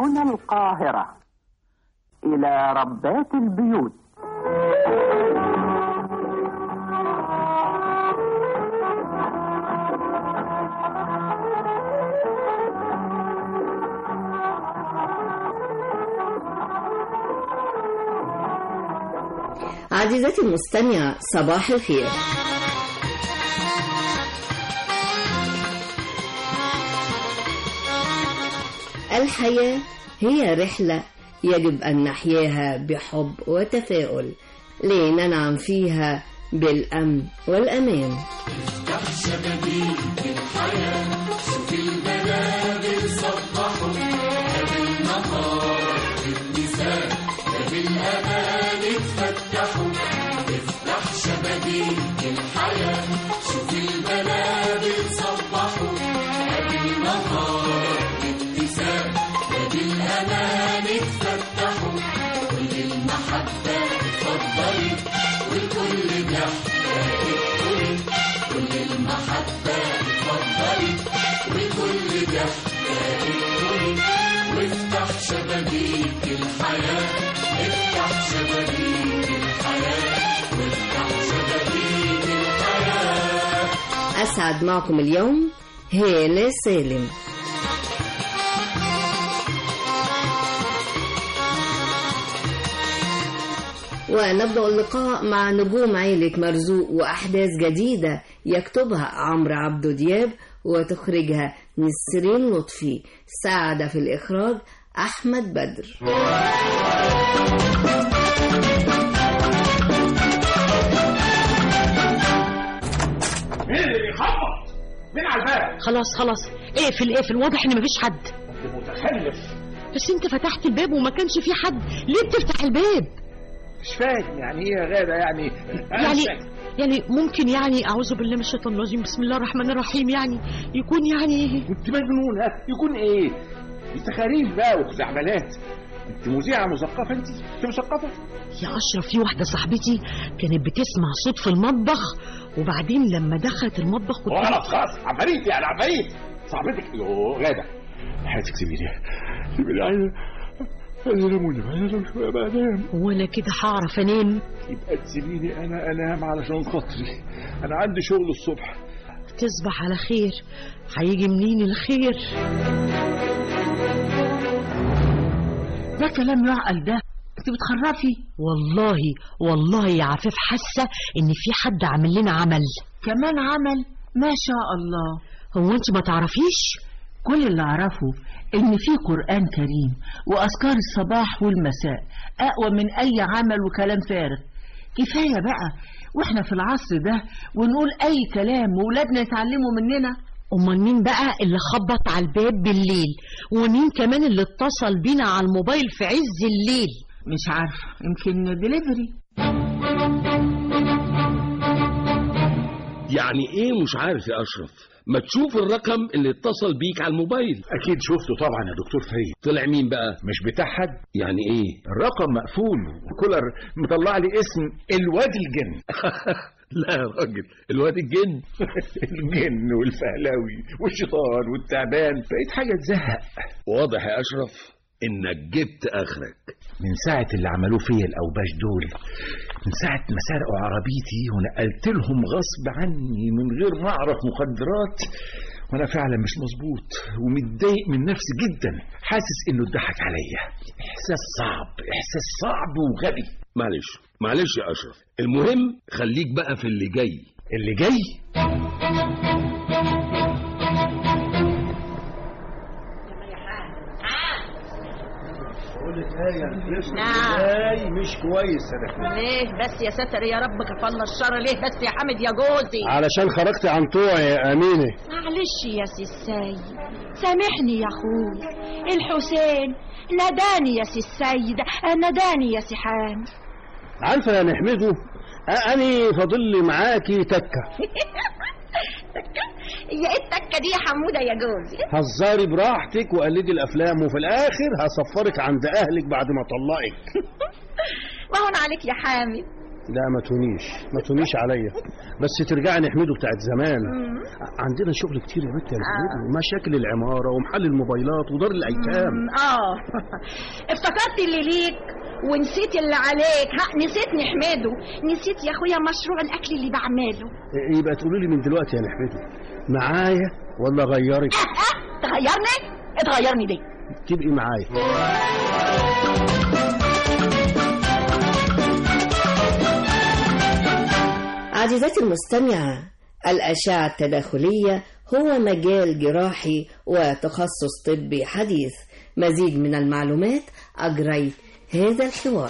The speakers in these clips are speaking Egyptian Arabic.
هنا القاهرة إلى ربات البيوت عزيزتي المستمعة صباح الخير الحياة هي رحلة يجب أن نحياها بحب وتفاؤل لننعم فيها بالأمن والأمان أسعد معكم اليوم هالة سالم ونبدأ اللقاء مع نجوم عيلة مرزوق وأحداث جديدة يكتبها عمرو عبدو دياب وتخرجها نسرين لطفي ساعد في الإخراج أحمد بدر مين اللي بيخبط؟ مين على الباب؟ خلاص خلاص اقفل اقفل واضح ان مفيش حد انت متخلف بس انت فتحت الباب وما كانش في حد ليه بتفتح الباب مش فاهم يعني ايه يا غاده يعني أنا يعني مش فاهم. يعني ممكن يعني اعوذ بالله من الشيطان الرجيم بسم الله الرحمن الرحيم يعني يكون يعني انت مجنون ها يكون ايه؟ دي تخاريف بقى وخزعبلات انت مذيعه مثقفه انت؟ انت مثقفه؟ يا اشرف في واحده صاحبتي كانت بتسمع صوت في المطبخ وبعدين لما دخلت المطبخ كنت خلاص خلاص عفاريت يعني عفاريت صاحبتك يوه غاده حياتك سيبيني سيبيني عايز عايز انام ولا عايز انام شويه بقى انام وانا كده هعرف انام يبقى تسيبيني انا انام علشان خاطري انا عندي شغل الصبح تصبح على خير هيجي منين الخير ده كلام يعقل ده انت بتخرفي والله والله يا عفاف حاسه ان في حد عامل لنا عمل كمان عمل ما شاء الله هو انت ما تعرفيش كل اللي اعرفه ان في قرآن كريم واذكار الصباح والمساء اقوى من اي عمل وكلام فارغ كفاية بقى واحنا في العصر ده ونقول اي كلام وولادنا يتعلموا مننا امال مين بقى اللي خبط على الباب بالليل ومين كمان اللي اتصل بينا على الموبايل في عز الليل مش عارفة يمكن دليفري يعني ايه مش عارف يا اشرف ما تشوف الرقم اللي اتصل بيك على الموبايل اكيد شفته طبعا يا دكتور فريد طلع مين بقى مش بتاع حد يعني ايه الرقم مقفول وكولر مطلع لي اسم الواد الجن لا يا راجل الواد الجن الجن والفهلاوي والشيطان والتعبان بقيت حاجه تزهق واضح يا اشرف انك جبت اخرك من ساعة اللي عملوه فيا الأوباش دول من ساعة ما سرقوا عربيتي ونقلت لهم غصب عني من غير ما أعرف مخدرات وأنا فعلا مش مظبوط ومتضايق من نفسي جدا حاسس إنه اتضحك عليا إحساس صعب إحساس صعب وغبي معلش معلش يا اشرف المهم خليك بقى في اللي جاي اللي جاي نعم جاي مش كويس أنا ليه بس يا ساتر يا رب كفلنا الشر ليه بس يا حامد يا جوزي علشان خرجت عن طوعي يا أمينة معلش يا سي السيد سامحني يا اخوي الحسين ناداني يا سي السيد ناداني يا سي حامد عارفة يا نحمده أ- أني فاضل لي معاكي تكة هي ايه التكه دي يا حموده يا جوزي هزاري براحتك وقلدي الأفلام وفي الآخر هصفرك عند أهلك بعد ما أطلقك ما هون عليك يا حامد لا ما تونيش ما تونيش عليا بس ترجعي نحمده بتاعت زمان عندنا شغل كتير يا بنت يا نحمده مشاكل العمارة ومحل الموبايلات ودار الأيتام اه افتكرت اللي ليك ونسيت اللي عليك ها نسيت نحمده نسيت يا اخويا مشروع الاكل اللي بعمله يبقى تقولي لي من دلوقتي يا نحمده معايا ولا غيرك اه اه تغيرني اتغيرني دي تبقي معايا عزيزتي المستمعة الأشعة التداخلية هو مجال جراحي وتخصص طبي حديث مزيد من المعلومات أجريت هذا الحوار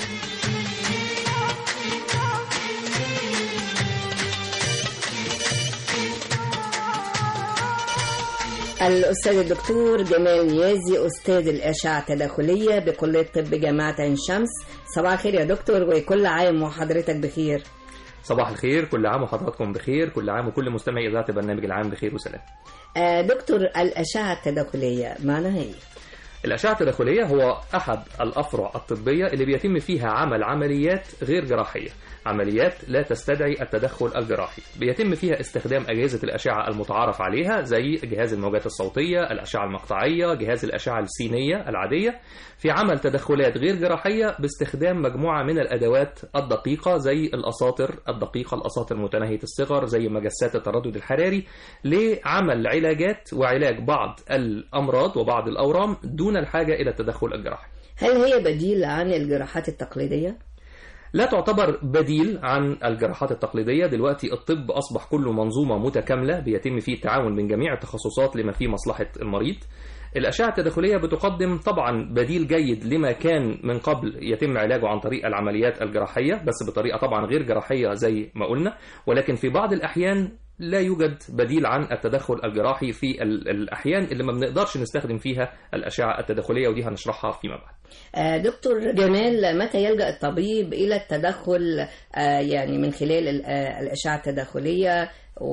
الأستاذ الدكتور جمال نيازي أستاذ الأشعة التداخلية بكلية طب جامعة عين شمس صباح الخير يا دكتور وكل عام وحضرتك بخير صباح الخير كل عام وحضراتكم بخير كل عام وكل مستمعي إذاعة برنامج العام بخير وسلام آه، دكتور الأشعة التداخلية معناها إيه؟ الأشعة التداخلية هو أحد الأفرع الطبية اللي بيتم فيها عمل عمليات غير جراحية عمليات لا تستدعي التدخل الجراحي بيتم فيها استخدام أجهزة الأشعة المتعارف عليها زي جهاز الموجات الصوتية الأشعة المقطعية جهاز الأشعة السينية العادية في عمل تدخلات غير جراحية باستخدام مجموعة من الأدوات الدقيقة زي الأساطر الدقيقة الأساطر متناهية الصغر زي مجسات التردد الحراري لعمل علاجات وعلاج بعض الأمراض وبعض الأورام دون الحاجة إلى التدخل الجراحي هل هي بديل عن الجراحات التقليدية؟ لا تعتبر بديل عن الجراحات التقليدية دلوقتي الطب أصبح كله منظومة متكاملة بيتم فيه التعاون بين جميع التخصصات لما فيه مصلحة المريض الأشعة التداخلية بتقدم طبعا بديل جيد لما كان من قبل يتم علاجه عن طريق العمليات الجراحية بس بطريقة طبعا غير جراحية زي ما قلنا ولكن في بعض الأحيان لا يوجد بديل عن التدخل الجراحي في ال- الأحيان اللي ما بنقدرش نستخدم فيها الأشعة التداخلية ودي هنشرحها فيما بعد آه، دكتور جمال متى يلجأ الطبيب إلى التدخل آه، يعني من خلال ال- آه، الأشعة التداخلية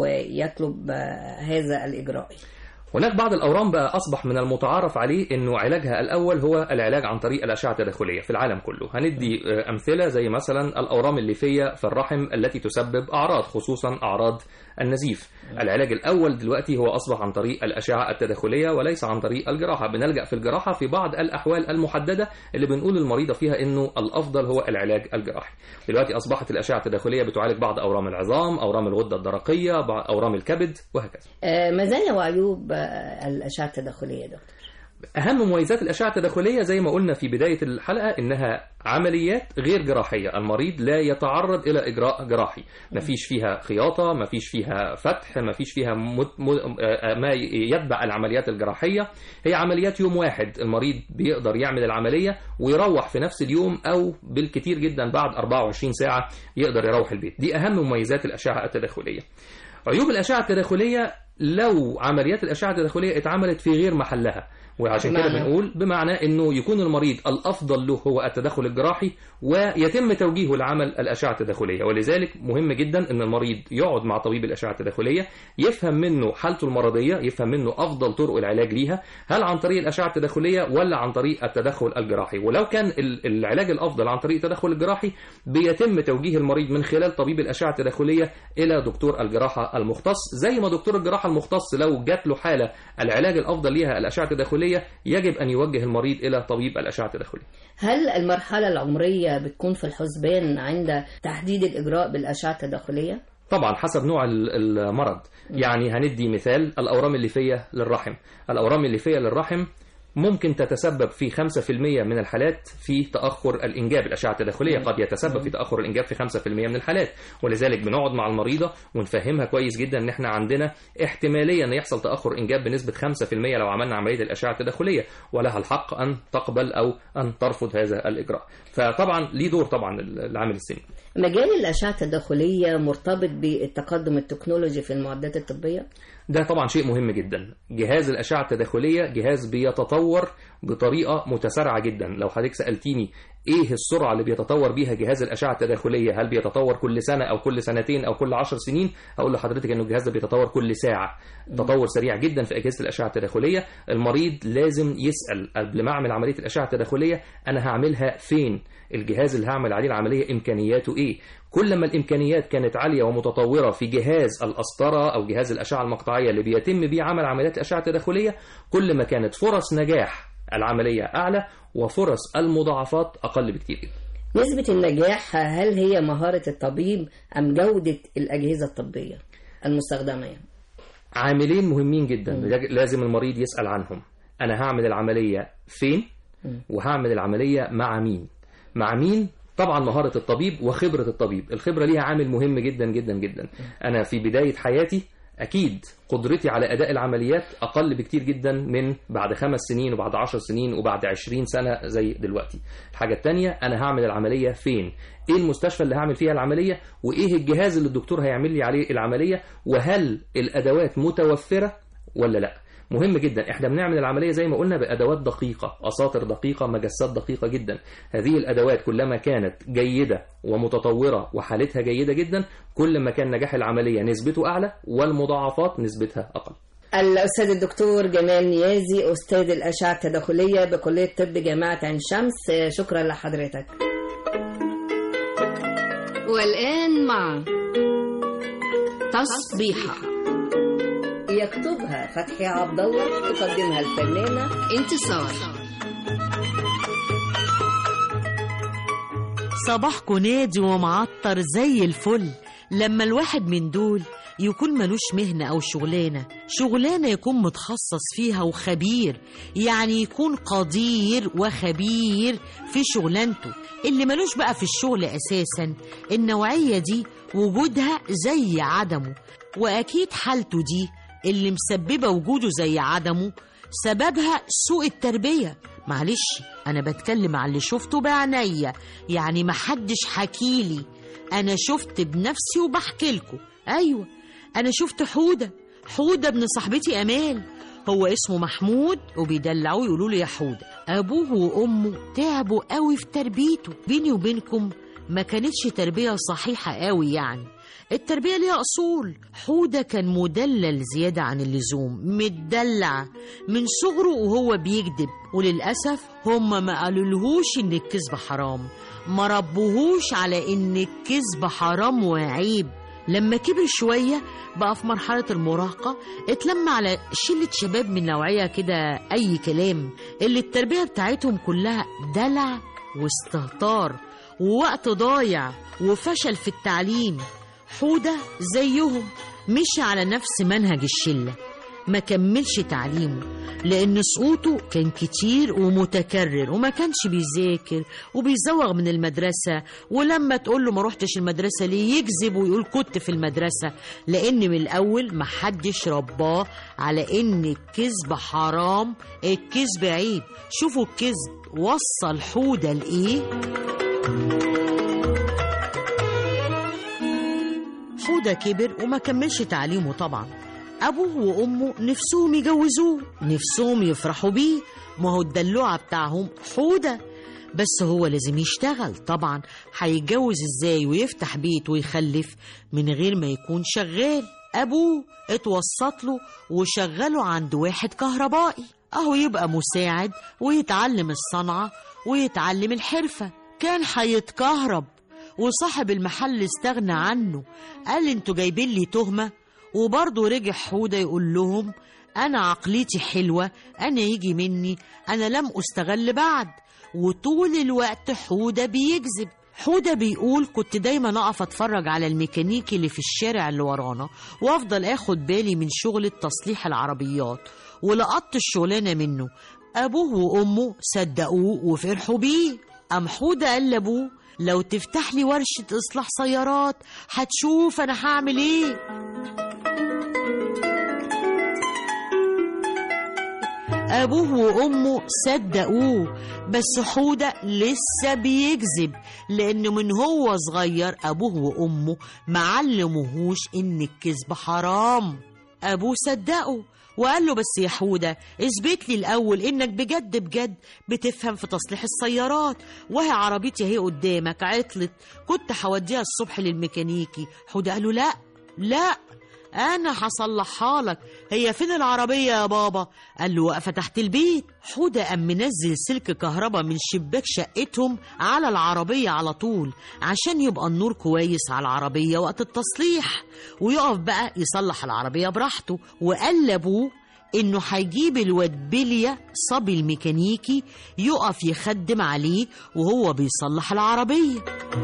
ويطلب آه، هذا الإجراء هناك بعض الأورام بقى أصبح من المتعارف عليه أنه علاجها الأول هو العلاج عن طريق الأشعة التداخلية في العالم كله هندي آه، أمثلة زي مثلا الأورام الليفية في الرحم التي تسبب أعراض خصوصا أعراض النزيف العلاج الأول دلوقتي هو أصبح عن طريق الأشعة التداخلية وليس عن طريق الجراحة بنلجأ في الجراحة في بعض الأحوال المحددة اللي بنقول للمريضة فيها أنه الأفضل هو العلاج الجراحي دلوقتي أصبحت الأشعة التداخلية بتعالج بعض أورام العظام أورام الغدة الدرقية بعض أورام الكبد وهكذا آه، مزايا وعيوب آه، الأشعة التداخلية دكتور أهم مميزات الأشعة التداخلية زي ما قلنا في بداية الحلقة إنها عمليات غير جراحية المريض لا يتعرض إلى إجراء جراحي مفيش فيها خياطة مفيش فيها فتح مفيش فيها مت... م... آه، ما يتبع العمليات الجراحية هي عمليات يوم واحد المريض بيقدر يعمل العملية ويروح في نفس اليوم أو بالكتير جدا بعد 24 ساعة يقدر يروح البيت دي أهم مميزات الأشعة التداخلية عيوب الأشعة التداخلية لو عمليات الأشعة التداخلية اتعملت في غير محلها وعشان كده بمعنى؟ بنقول بمعنى انه يكون المريض الافضل له هو التدخل الجراحي ويتم توجيهه لعمل الاشعه التداخليه ولذلك مهم جدا ان المريض يقعد مع طبيب الاشعه التداخليه يفهم منه حالته المرضيه يفهم منه افضل طرق العلاج ليها هل عن طريق الاشعه التداخليه ولا عن طريق التدخل الجراحي ولو كان ال- العلاج الافضل عن طريق التدخل الجراحي بيتم توجيه المريض من خلال طبيب الاشعه التداخليه الى دكتور الجراحه المختص زي ما دكتور الجراحه المختص لو جات له حاله العلاج الافضل ليها الاشعه التداخليه يجب ان يوجه المريض الى طبيب الاشعه التداخليه هل المرحلة العمرية بتكون في الحسبان عند تحديد الإجراء بالأشعة التداخلية؟ طبعا حسب نوع ال- المرض يعني هندي مثال الأورام الليفية للرحم الأورام الليفية للرحم ممكن تتسبب في 5% من الحالات في تأخر الإنجاب الأشعة التداخلية قد يتسبب في تأخر الإنجاب في 5% من الحالات ولذلك بنقعد مع المريضة ونفهمها كويس جدا إن إحنا عندنا احتمالية إن يحصل تأخر إنجاب بنسبة 5% لو عملنا عملية الأشعة التداخلية ولها الحق أن تقبل أو أن ترفض هذا الإجراء فطبعا ليه دور طبعا العامل السني مجال الأشعة التداخلية مرتبط بالتقدم التكنولوجي في المعدات الطبية؟ ده طبعا شيء مهم جدا جهاز الأشعة التداخلية جهاز بيتطور بطريقه متسارعه جدا لو حضرتك سالتيني ايه السرعه اللي بيتطور بيها جهاز الاشعه التداخليه هل بيتطور كل سنه او كل سنتين او كل عشر سنين اقول لحضرتك انه الجهاز ده بيتطور كل ساعه تطور سريع جدا في اجهزه الاشعه التداخليه المريض لازم يسال قبل ما اعمل عمليه الاشعه التداخليه انا هعملها فين الجهاز اللي هعمل عليه العمليه امكانياته ايه كل ما الامكانيات كانت عاليه ومتطوره في جهاز القسطره او جهاز الاشعه المقطعيه اللي بيتم بيه عمل عمليات الاشعه التداخليه كل ما كانت فرص نجاح العمليه اعلى وفرص المضاعفات اقل بكتير جدا نسبة النجاح هل هي مهارة الطبيب أم جودة الأجهزة الطبية المستخدمة يعني؟ عاملين مهمين جدا لازم المريض يسال عنهم انا هعمل العمليه فين وهعمل العمليه مع مين مع مين طبعا مهارة الطبيب وخبرة الطبيب الخبرة ليها عامل مهم جدا جدا جدا أنا في بداية حياتي أكيد قدرتي على أداء العمليات أقل بكتير جدا من بعد خمس سنين وبعد عشر سنين وبعد عشرين سنة زي دلوقتي الحاجة التانية أنا هعمل العملية فين إيه المستشفى اللي هعمل فيها العملية وإيه الجهاز اللي الدكتور هيعمل لي عليه العملية وهل الأدوات متوفرة ولا لأ مهم جدا احنا بنعمل العمليه زي ما قلنا بادوات دقيقه اساطر دقيقه مجسات دقيقه جدا هذه الادوات كلما كانت جيده ومتطوره وحالتها جيده جدا كل ما كان نجاح العمليه نسبته اعلى والمضاعفات نسبتها اقل الأستاذ الدكتور جمال نيازي أستاذ الأشعة التداخلية بكلية طب جامعة عين شمس شكرا لحضرتك والآن مع تصبيحة يكتبها فتحي عبد الله تقدمها الفنانة انتصار صباحكو نادي ومعطر زي الفل لما الواحد من دول يكون ملوش مهنة أو شغلانة شغلانة يكون متخصص فيها وخبير يعني يكون قدير وخبير في شغلانته اللي ملوش بقى في الشغل أساسا النوعية دي وجودها زي عدمه وأكيد حالته دي اللي مسببة وجوده زي عدمه سببها سوء التربية معلش أنا بتكلم على اللي شفته بعينيا يعني محدش حكيلي أنا شفت بنفسي وبحكي لكم أيوة أنا شفت حودة حودة ابن صاحبتي أمال هو اسمه محمود وبيدلعوه يقولوا له يا حودة أبوه وأمه تعبوا قوي في تربيته بيني وبينكم ما كانتش تربية صحيحة قوي يعني التربية ليها أصول حودة كان مدلل زيادة عن اللزوم متدلع من صغره وهو بيكذب وللأسف هم ما قالولهوش إن الكذب حرام ما ربوهوش على إن الكذب حرام وعيب لما كبر شوية بقى في مرحلة المراهقة اتلم على شلة شباب من نوعية كده أي كلام اللي التربية بتاعتهم كلها دلع واستهتار ووقت ضايع وفشل في التعليم حودة زيهم مشي على نفس منهج الشلة ما كملش تعليمه لأن سقوطه كان كتير ومتكرر وما كانش بيذاكر وبيزوغ من المدرسة ولما تقول له ما روحتش المدرسة ليه يكذب ويقول كنت في المدرسة لأن من الأول ما حدش رباه على إن الكذب حرام الكذب عيب شوفوا الكذب وصل حودة لإيه حودة كبر وما كملش تعليمه طبعا أبوه وأمه نفسهم يجوزوه نفسهم يفرحوا بيه ما هو الدلوعة بتاعهم حودة بس هو لازم يشتغل طبعا هيتجوز ازاي ويفتح بيت ويخلف من غير ما يكون شغال أبوه اتوسط له وشغله عند واحد كهربائي أهو يبقى مساعد ويتعلم الصنعة ويتعلم الحرفة كان هيتكهرب وصاحب المحل استغنى عنه قال انتوا جايبين لي تهمة وبرضه رجع حودة يقول لهم أنا عقليتي حلوة أنا يجي مني أنا لم أستغل بعد وطول الوقت حودة بيكذب حودة بيقول كنت دايما أقف أتفرج على الميكانيكي اللي في الشارع اللي ورانا وأفضل أخد بالي من شغل تصليح العربيات ولقطت الشغلانة منه أبوه وأمه صدقوه وفرحوا بيه أم حودة قال لأبوه لو تفتح لي ورشة إصلاح سيارات هتشوف أنا هعمل إيه أبوه وأمه صدقوه بس حودة لسه بيكذب لأن من هو صغير أبوه وأمه معلموهوش إن الكذب حرام أبوه صدقه وقال له بس يا حودة اثبت لي الأول إنك بجد بجد بتفهم في تصليح السيارات وهي عربيتي اهي قدامك عطلت كنت هوديها الصبح للميكانيكي حودة قال له لا لا أنا هصلحها لك هي فين العربية يا بابا قال له واقفة تحت البيت حودة قام منزل سلك كهرباء من شباك شقتهم على العربية على طول عشان يبقى النور كويس على العربية وقت التصليح ويقف بقى يصلح العربية براحته وقال لأبوه إنه هيجيب الواد بليا صبي الميكانيكي يقف يخدم عليه وهو بيصلح العربية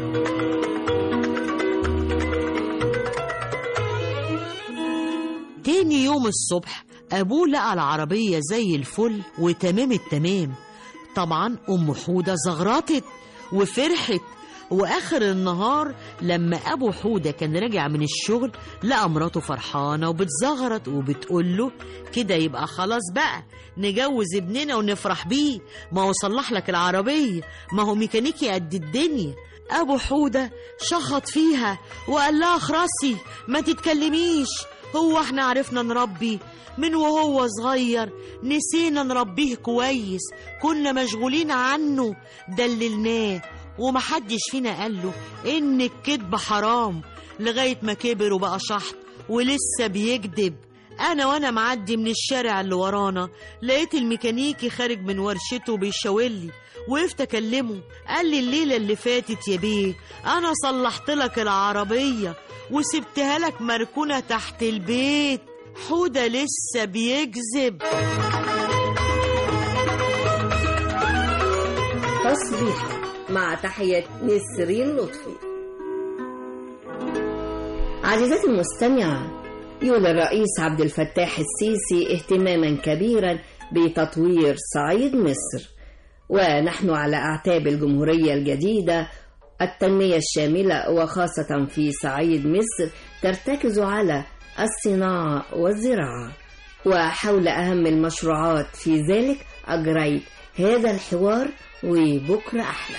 تاني يوم الصبح أبوه لقى العربية زي الفل وتمام التمام طبعا أم حودة زغرطت وفرحت وآخر النهار لما أبو حودة كان راجع من الشغل لقى مراته فرحانة وبتزغرط وبتقول له كده يبقى خلاص بقى نجوز ابننا ونفرح بيه ما هو صلح لك العربية ما هو ميكانيكي قد الدنيا أبو حودة شخط فيها وقال لها خرسي ما تتكلميش هو احنا عرفنا نربي من وهو صغير نسينا نربيه كويس كنا مشغولين عنه دللناه ومحدش فينا قال له ان الكذب حرام لغاية ما كبر وبقى شحط ولسه بيكذب انا وانا معدي من الشارع اللي ورانا لقيت الميكانيكي خارج من ورشته بيشاورلي وقفت اكلمه قال لي الليله اللي فاتت يا بيه انا صلحت لك العربيه وسبتها لك مركونه تحت البيت حوده لسه بيكذب تصبيحة مع تحية نسرين لطفي عزيزتي المستمعة يولي الرئيس عبد الفتاح السيسي اهتماما كبيرا بتطوير صعيد مصر ونحن على أعتاب الجمهورية الجديدة التنمية الشاملة وخاصة في صعيد مصر ترتكز على الصناعة والزراعة وحول أهم المشروعات في ذلك أجريت هذا الحوار وبكرة أحلى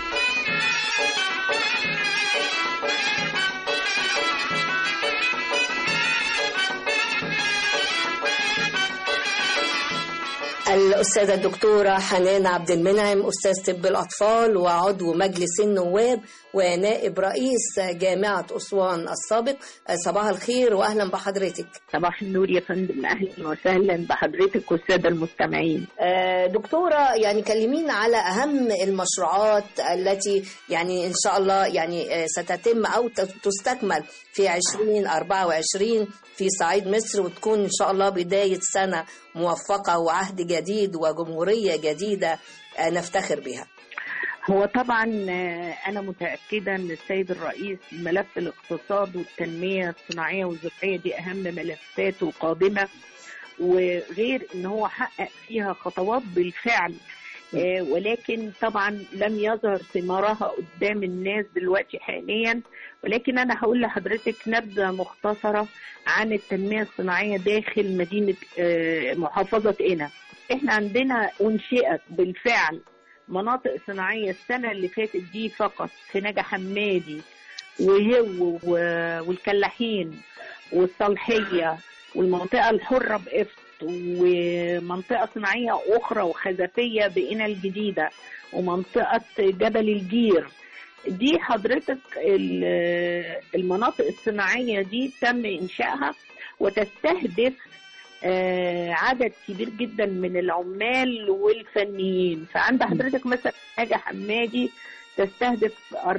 الأستاذة الدكتورة حنان عبد المنعم أستاذ طب الأطفال وعضو مجلس النواب ونائب رئيس جامعة أسوان السابق صباح الخير وأهلا بحضرتك صباح النور يا فندم أهلا وسهلا بحضرتك والسادة المستمعين آه، دكتورة يعني كلمينا على أهم المشروعات التي يعني إن شاء الله يعني آه، ستتم أو ت- تستكمل في 2024 في صعيد مصر وتكون إن شاء الله بداية سنة موفقة وعهد جديد وجمهورية جديدة آه، نفتخر بها هو طبعا آه، أنا متأكدة أن السيد الرئيس ملف الاقتصاد والتنمية الصناعية والزراعية دي أهم ملفاته قادمة وغير أن هو حقق فيها خطوات بالفعل آه، ولكن طبعا لم يظهر ثمارها قدام الناس دلوقتي حاليا ولكن انا هقول لحضرتك نبذه مختصره عن التنميه الصناعيه داخل مدينه آه، محافظه قنا احنا عندنا انشئت بالفعل مناطق صناعيه السنه اللي فاتت دي فقط في نجا حمادي وهو و- والكلاحين والصالحيه والمنطقه الحره بقفط ومنطقه صناعيه اخرى وخزفيه بقنا الجديده ومنطقه جبل الجير دي حضرتك ال- المناطق الصناعيه دي تم انشائها وتستهدف آه، عدد كبير جدا من العمال والفنيين فعند حضرتك مثلا حاجه حمادي تستهدف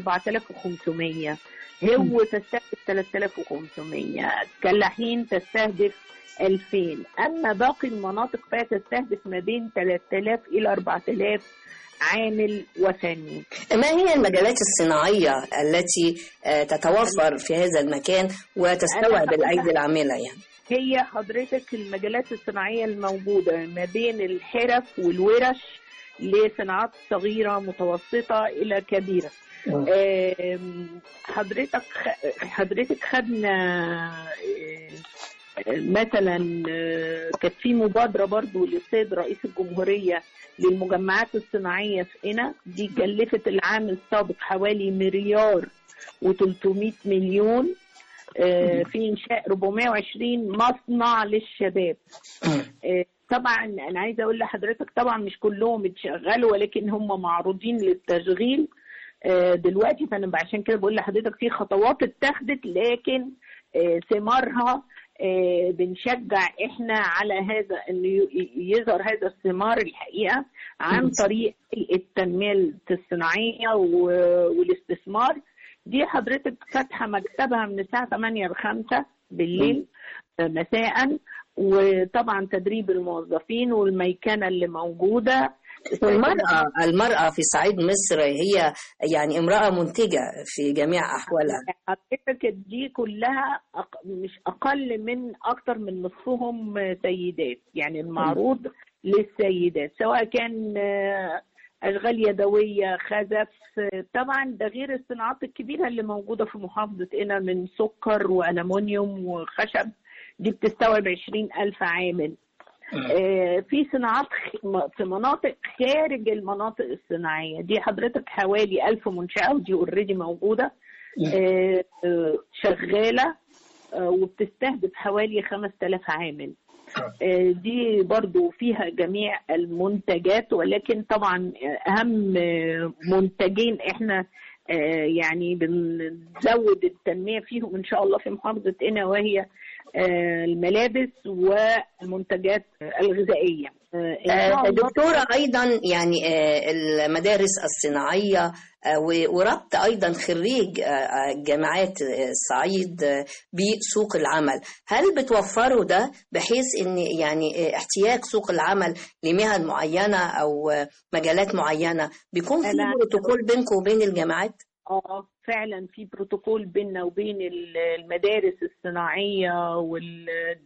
4500 هو تستهدف 3500 كلاحين تستهدف 2000 اما باقي المناطق فهي تستهدف ما بين 3000 الى 4000 عامل وفني ما هي المجالات الصناعية التي آه، تتوفر في هذا المكان وتستوعب الأيدي العاملة يعني هي حضرتك المجالات الصناعية الموجودة ما بين الحرف والورش لصناعات صغيرة متوسطة إلى كبيرة آم، حضرتك خ- حضرتك خدنا آه، مثلا آه، كانت في مبادرة برضو للسيد رئيس الجمهورية للمجمعات الصناعية في قنا دي كلفت العام السابق حوالي مليار و300 مليون آه، في انشاء 420 مصنع للشباب آه، طبعا انا عايزه اقول لحضرتك طبعا مش كلهم اتشغلوا ولكن هم معروضين للتشغيل آه، دلوقتي فانا عشان كده بقول لحضرتك في خطوات اتخذت لكن آه، ثمارها آه، بنشجع احنا على هذا انه ي- يظهر هذا الثمار الحقيقه عن طريق التنميه الصناعيه و- والاستثمار دي حضرتك فاتحه مكتبها من الساعه 8 ل 5 بالليل آه، مساء وطبعا تدريب الموظفين والميكنه اللي موجوده والمرأة المرأة في صعيد مصر هي يعني امرأة منتجة في جميع أحوالها حضرتك دي كلها أق... مش اقل من اكتر من نصفهم سيدات يعني المعروض للسيدات سواء كان آه، اشغال يدويه خزف آه، طبعا ده غير الصناعات الكبيره اللي موجوده في محافظه قنا من سكر والومنيوم وخشب دي بتستوعب 20 ألف عامل آه، في صناعات خ- م- في مناطق خارج المناطق الصناعية دي حضرتك حوالي ألف منشأة ودي اوريدي موجودة آه، آه، شغالة آه، وبتستهدف حوالي 5000 عامل آه، دي برضو فيها جميع المنتجات ولكن طبعا آه، أهم آه، منتجين احنا آه، يعني بنزود التنمية فيهم إن شاء الله في محافظة قنا وهي آه، الملابس والمنتجات الغذائية آه، إن شاء آه، الله دكتورة أيضا يعني آه، المدارس الصناعية آه، و- وربط أيضا خريج آه، جامعات آه، الصعيد آه، بسوق العمل هل بتوفروا ده بحيث أن يعني آه، احتياج سوق العمل لمهن معينة أو آه، مجالات معينة بيكون في أنا- بروتوكول بينكم وبين الجامعات؟ اه فعلا في بروتوكول بيننا وبين ال- المدارس الصناعيه وال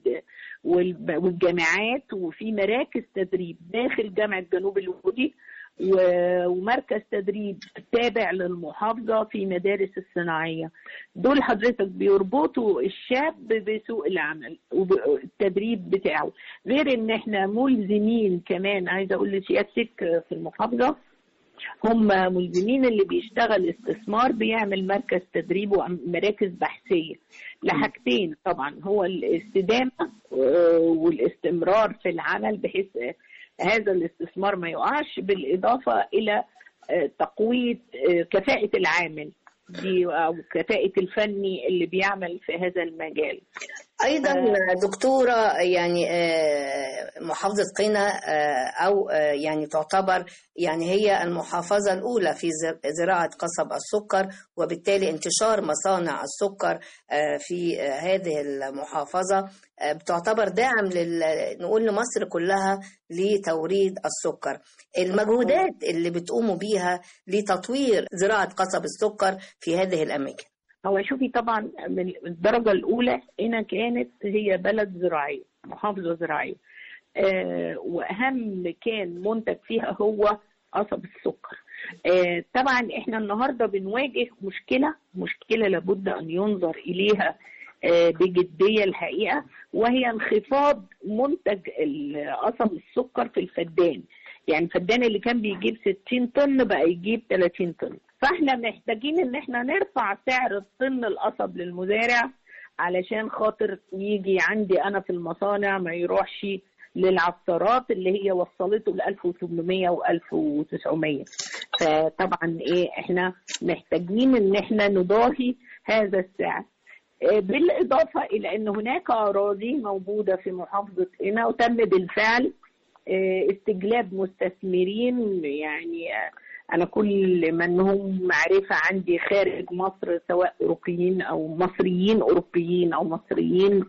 وال- والجامعات وفي مراكز تدريب داخل جامعه جنوب الوادي و- ومركز تدريب تابع للمحافظه في مدارس الصناعيه دول حضرتك بيربطوا الشاب بسوق العمل والتدريب بتاعه غير ان احنا ملزمين كمان عايزه اقول لسيادتك في المحافظه هم ملزمين اللي بيشتغل استثمار بيعمل مركز تدريب ومراكز بحثية لحاجتين طبعا هو الاستدامة آه، والاستمرار في العمل بحيث آه، هذا الاستثمار ما يقعش بالإضافة إلى آه، تقوية آه، كفاءة العامل دي أو كفاءة الفني اللي بيعمل في هذا المجال أيضا دكتورة يعني آه، محافظة قنا آه، أو آه، يعني تعتبر يعني هي المحافظة الأولى في ز- زراعة قصب السكر وبالتالي انتشار مصانع السكر آه، في آه، هذه المحافظة آه، بتعتبر داعم لل... نقول لمصر كلها لتوريد السكر المجهودات اللي بتقوموا بيها لتطوير زراعة قصب السكر في هذه الأماكن هو شوفي طبعا من الدرجة الأولى هنا كانت هي بلد زراعية محافظة زراعية آه وأهم كان منتج فيها هو قصب السكر آه طبعا احنا النهاردة بنواجه مشكلة مشكلة لابد أن ينظر إليها آه بجدية الحقيقة وهي انخفاض منتج ال- قصب السكر في الفدان يعني الفدان اللي كان بيجيب 60 طن بقى يجيب 30 طن فاحنا محتاجين ان احنا نرفع سعر الطن القصب للمزارع علشان خاطر يجي عندي انا في المصانع ما يروحش للعصارات اللي هي وصلته ل 1800 و 1900 فطبعا ايه احنا محتاجين ان احنا نضاهي هذا السعر آه، بالإضافة إلى أن هناك أراضي موجودة في محافظة قنا وتم بالفعل آه، استجلاب مستثمرين يعني آه، أنا كل من هم معرفة عندي خارج مصر سواء أوروبيين أو مصريين أوروبيين أو مصريين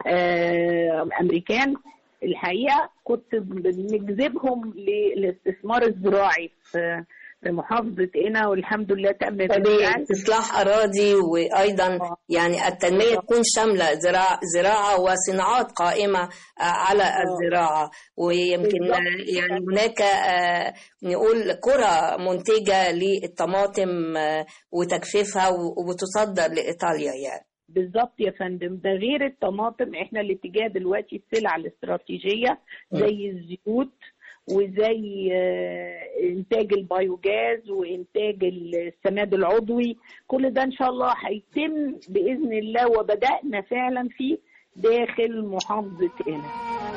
آه، أمريكان الحقيقة كنت بنجذبهم للاستثمار الزراعي في في محافظة قنا والحمد لله تم بالفعل استصلاح اراضي وايضا يعني التنميه تكون شامله زراعه زراعه وصناعات قائمه آه، على الزراعه ويمكن بالضبط. آه، يعني هناك آه، نقول قرى منتجه للطماطم آه، وتجفيفها و- وبتصدر لايطاليا يعني بالظبط يا فندم ده غير الطماطم احنا الاتجاه دلوقتي السلع الاستراتيجيه زي الزيوت وزي آه، وانتاج البيوجاز وانتاج السماد العضوي كل ده ان شاء الله هيتم باذن الله وبدانا فعلا فيه داخل محافظه قنا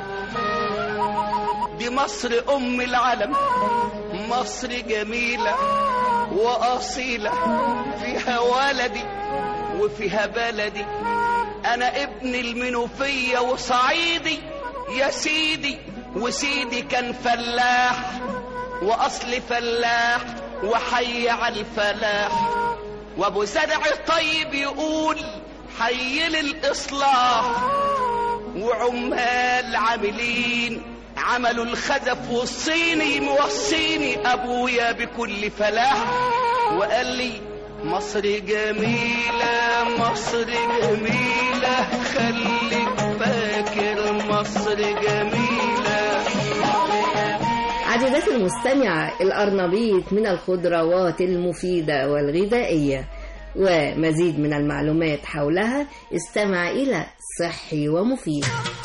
دي مصر ام العالم مصر جميله واصيله فيها ولدي وفيها بلدي انا ابن المنوفيه وصعيدي يا سيدي وسيدي كان فلاح واصل فلاح وحي على الفلاح وابو زرع طيب يقول حي للاصلاح وعمال عاملين عملوا الخزف والصيني موصيني ابويا بكل فلاح وقال لي مصر جميلة مصر جميلة خليك فاكر مصر جميلة عزيزاتي المستمعة الأرنبيط من الخضروات المفيدة والغذائية ومزيد من المعلومات حولها استمع إلى صحي ومفيد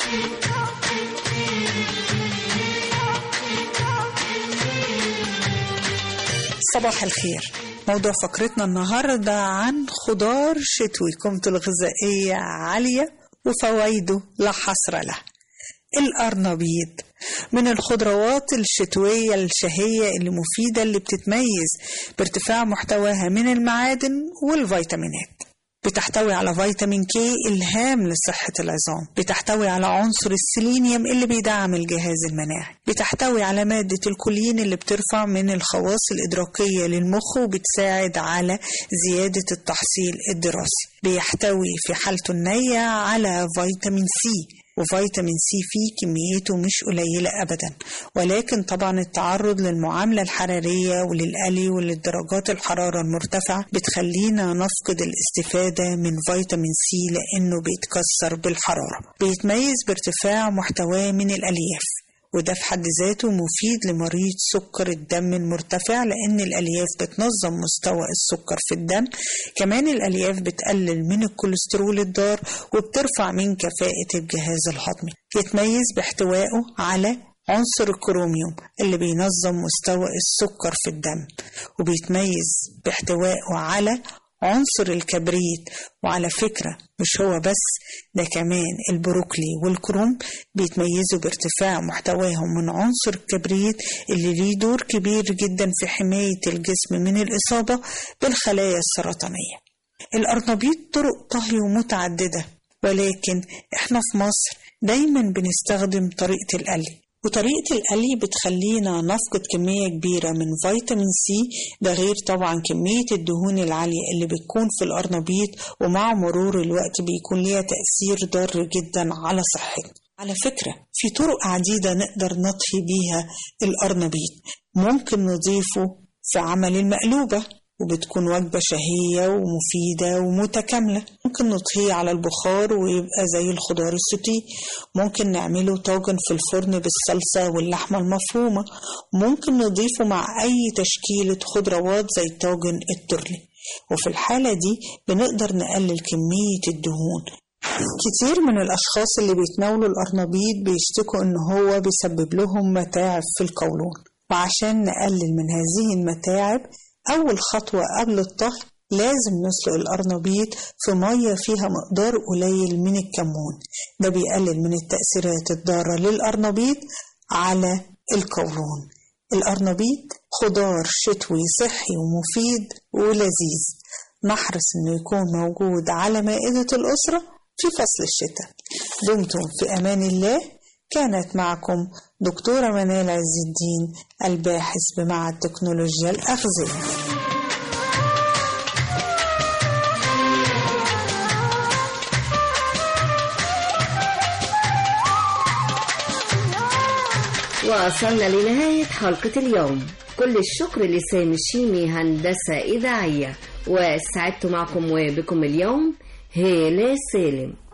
صباح الخير موضوع فقرتنا النهاردة عن خضار شتوي قيمته الغذائية عالية وفوائده لا حصر له الأرنبيط من الخضروات الشتوية الشهية اللي مفيدة اللي بتتميز بارتفاع محتواها من المعادن والفيتامينات بتحتوي على فيتامين كي الهام لصحة العظام بتحتوي على عنصر السيلينيوم اللي بيدعم الجهاز المناعي بتحتوي على مادة الكولين اللي بترفع من الخواص الإدراكية للمخ وبتساعد على زيادة التحصيل الدراسي بيحتوي في حالته النية على فيتامين سي وفيتامين سي فيه كميته مش قليلة أبدا ولكن طبعا التعرض للمعاملة الحرارية وللقلي وللدرجات الحرارة المرتفعة بتخلينا نفقد الاستفادة من فيتامين سي لأنه بيتكسر بالحرارة بيتميز بارتفاع محتواه من الألياف وده في حد ذاته مفيد لمريض سكر الدم المرتفع لأن الألياف بتنظم مستوى السكر في الدم كمان الألياف بتقلل من الكوليسترول الضار وبترفع من كفاءة الجهاز الهضمي يتميز باحتوائه على عنصر الكروميوم اللي بينظم مستوى السكر في الدم وبيتميز باحتوائه على عنصر الكبريت وعلى فكرة مش هو بس ده كمان البروكلي والكروم بيتميزوا بارتفاع محتواهم من عنصر الكبريت اللي ليه دور كبير جدا في حماية الجسم من الإصابة بالخلايا السرطانية الأرنبيط طرق طهي متعددة ولكن احنا في مصر دايما بنستخدم طريقة القلي وطريقة القلي بتخلينا نفقد كمية كبيرة من فيتامين سي ده غير طبعا كمية الدهون العالية اللي بتكون في الأرنبيط ومع مرور الوقت بيكون ليها تأثير ضار جدا على صحتنا على فكرة في طرق عديدة نقدر نطهي بيها الأرنبيط ممكن نضيفه في عمل المقلوبة وبتكون وجبة شهية ومفيدة ومتكاملة ممكن نطهيه على البخار ويبقى زي الخضار السوتيه ممكن نعمله طاجن في الفرن بالصلصة واللحمة المفرومة ممكن نضيفه مع أي تشكيلة خضروات زي طاجن الترلي وفي الحالة دي بنقدر نقلل كمية الدهون كتير من الأشخاص اللي بيتناولوا الأرنبيط بيشتكوا إن هو بيسبب لهم متاعب في القولون وعشان نقلل من هذه المتاعب أول خطوة قبل الطهي لازم نسلق الأرنبيط في مية فيها مقدار قليل من الكمون ده بيقلل من التأثيرات الضارة للأرنبيط على القولون الأرنبيط خضار شتوي صحي ومفيد ولذيذ نحرص إنه يكون موجود على مائدة الأسرة في فصل الشتاء دمتم في أمان الله كانت معكم دكتورة منال عز الدين الباحث بمعهد تكنولوجيا الأغذية وصلنا لنهاية حلقة اليوم كل الشكر لسامي الشيمي هندسة إذاعية وسعدت معكم وبكم اليوم هالة سالم